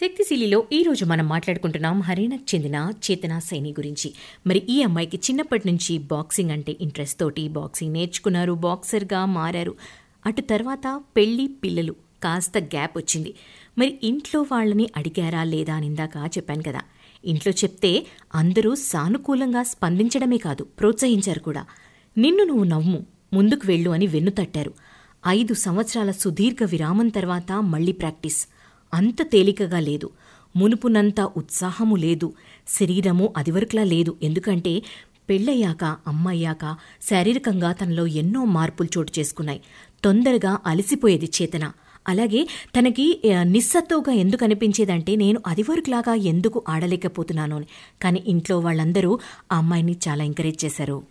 శక్తిశీలిలో ఈ రోజు మనం మాట్లాడుకుంటున్నాం హర్యానాకు చెందిన చేతన సైని గురించి మరి ఈ అమ్మాయికి చిన్నప్పటి నుంచి బాక్సింగ్ అంటే ఇంట్రెస్ట్ తోటి బాక్సింగ్ నేర్చుకున్నారు బాక్సర్గా మారారు అటు తర్వాత పెళ్లి పిల్లలు కాస్త గ్యాప్ వచ్చింది మరి ఇంట్లో వాళ్ళని అడిగారా లేదా అని ఇందాక చెప్పాను కదా ఇంట్లో చెప్తే అందరూ సానుకూలంగా స్పందించడమే కాదు ప్రోత్సహించారు కూడా నిన్ను నువ్వు నవ్వు ముందుకు వెళ్ళు అని వెన్నుతట్టారు ఐదు సంవత్సరాల సుదీర్ఘ విరామం తర్వాత మళ్ళీ ప్రాక్టీస్ అంత తేలికగా లేదు మునుపునంత ఉత్సాహము లేదు శరీరము అదివరకులా లేదు ఎందుకంటే పెళ్ళయ్యాక అమ్మయ్యాక శారీరకంగా తనలో ఎన్నో మార్పులు చోటు చేసుకున్నాయి తొందరగా అలసిపోయేది చేతన అలాగే తనకి ఆ, నిస్సత్తుగా ఎందుకు అనిపించేదంటే నేను అదివరకులాగా ఎందుకు ఆడలేకపోతున్నాను అని కానీ ఇంట్లో వాళ్ళందరూ ఆ అమ్మాయిని చాలా ఎంకరేజ్ చేశారు